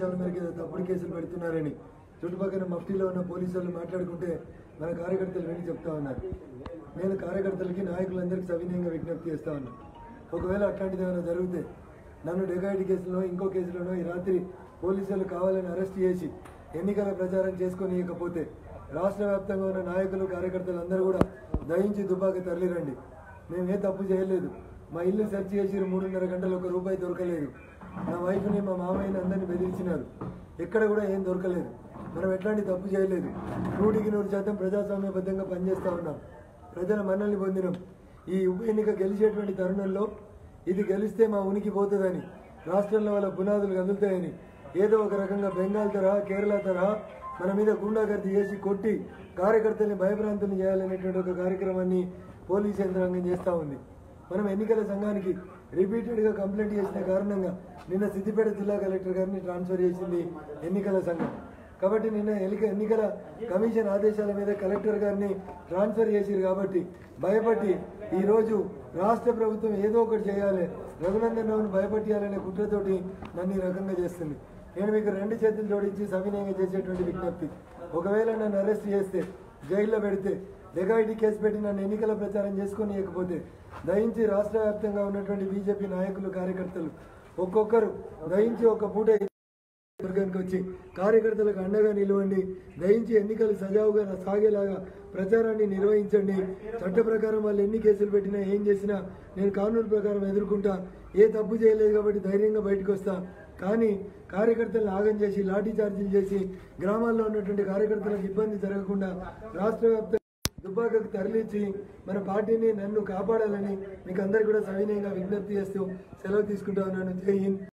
ఆదేశాల మేరకు ఏదో తప్పుడు కేసులు పెడుతున్నారని చుట్టుపక్కల మఫ్టీలో ఉన్న పోలీసు వాళ్ళు మాట్లాడుకుంటే మన కార్యకర్తలు వెళ్ళి చెప్తా ఉన్నారు నేను కార్యకర్తలకి నాయకులందరికీ సవినయంగా విజ్ఞప్తి చేస్తా ఉన్నాను ఒకవేళ అట్లాంటిది ఏమైనా జరిగితే నన్ను డెకాయిటీ కేసులో ఇంకో కేసులోనో ఈ రాత్రి పోలీసులు కావాలని అరెస్ట్ చేసి ఎన్నికల ప్రచారం చేసుకొని ఇకపోతే రాష్ట్ర వ్యాప్తంగా ఉన్న నాయకులు కార్యకర్తలు అందరూ కూడా దయించి దుబ్బాకి తరలిరండి మేము ఏ తప్పు చేయలేదు మా ఇల్లు సెర్చ్ చేసి మూడున్నర గంటలు ఒక రూపాయి దొరకలేదు నా వైఫ్ని మా మామయ్యని అందరిని బెదిరించినారు ఎక్కడ కూడా ఏం దొరకలేదు మనం ఎట్లాంటి తప్పు చేయలేదు నూటికి నూరు శాతం ప్రజాస్వామ్యబద్ధంగా పనిచేస్తా ఉన్నాం ప్రజల మన్నల్ని పొందినాం ఈ ఉప ఎన్నిక గెలిచేటువంటి తరుణంలో ఇది గెలిస్తే మా ఉనికి పోతుందని రాష్ట్రంలో వాళ్ళ పునాదులు కదులుతాయని ఏదో ఒక రకంగా బెంగాల్ తరహా కేరళ తరహా మన మీద గుండాగర్ది చేసి కొట్టి కార్యకర్తల్ని భయభ్రాంతులు చేయాలనేటువంటి ఒక కార్యక్రమాన్ని పోలీస్ యంత్రాంగం చేస్తూ ఉంది మనం ఎన్నికల సంఘానికి రిపీటెడ్గా కంప్లైంట్ చేసిన కారణంగా నిన్న సిద్దిపేట జిల్లా కలెక్టర్ గారిని ట్రాన్స్ఫర్ చేసింది ఎన్నికల సంఘం కాబట్టి నిన్న ఎన్నిక ఎన్నికల కమిషన్ ఆదేశాల మీద కలెక్టర్ గారిని ట్రాన్స్ఫర్ చేసిరు కాబట్టి భయపట్టి ఈరోజు రాష్ట్ర ప్రభుత్వం ఏదో ఒకటి చేయాలి రఘునందన్ రావును భయపట్టియాలనే కుట్రతోటి నన్ను ఈ రకంగా చేస్తుంది నేను మీకు రెండు చేతులు జోడించి సవినయంగా చేసేటువంటి విజ్ఞప్తి ఒకవేళ నన్ను అరెస్ట్ చేస్తే జైల్లో పెడితే డెకాయిటీ కేసు పెట్టి నన్ను ఎన్నికల ప్రచారం చేసుకొని ఇవ్వకపోతే దయించి రాష్ట్ర వ్యాప్తంగా ఉన్నటువంటి బీజేపీ నాయకులు కార్యకర్తలు ఒక్కొక్కరు దయించి ఒక పూట వర్గానికి వచ్చి కార్యకర్తలకు అండగా నిలవండి దయించి ఎన్నికలు సజావుగా సాగేలాగా ప్రచారాన్ని నిర్వహించండి చట్ట ప్రకారం వాళ్ళు ఎన్ని కేసులు పెట్టినా ఏం చేసినా నేను కానూరు ప్రకారం ఎదుర్కొంటా ఏ తప్పు చేయలేదు కాబట్టి ధైర్యంగా బయటకు వస్తా కానీ కార్యకర్తలను ఆగం చేసి లాఠీ చార్జీలు చేసి గ్రామాల్లో ఉన్నటువంటి కార్యకర్తలకు ఇబ్బంది జరగకుండా రాష్ట్ర వ్యాప్తంగా దుబ్బాకకు తరలించి మన పార్టీని నన్ను కాపాడాలని మీకు అందరికీ కూడా సవినయంగా విజ్ఞప్తి చేస్తూ సెలవు తీసుకుంటా ఉన్నాను జై హింద్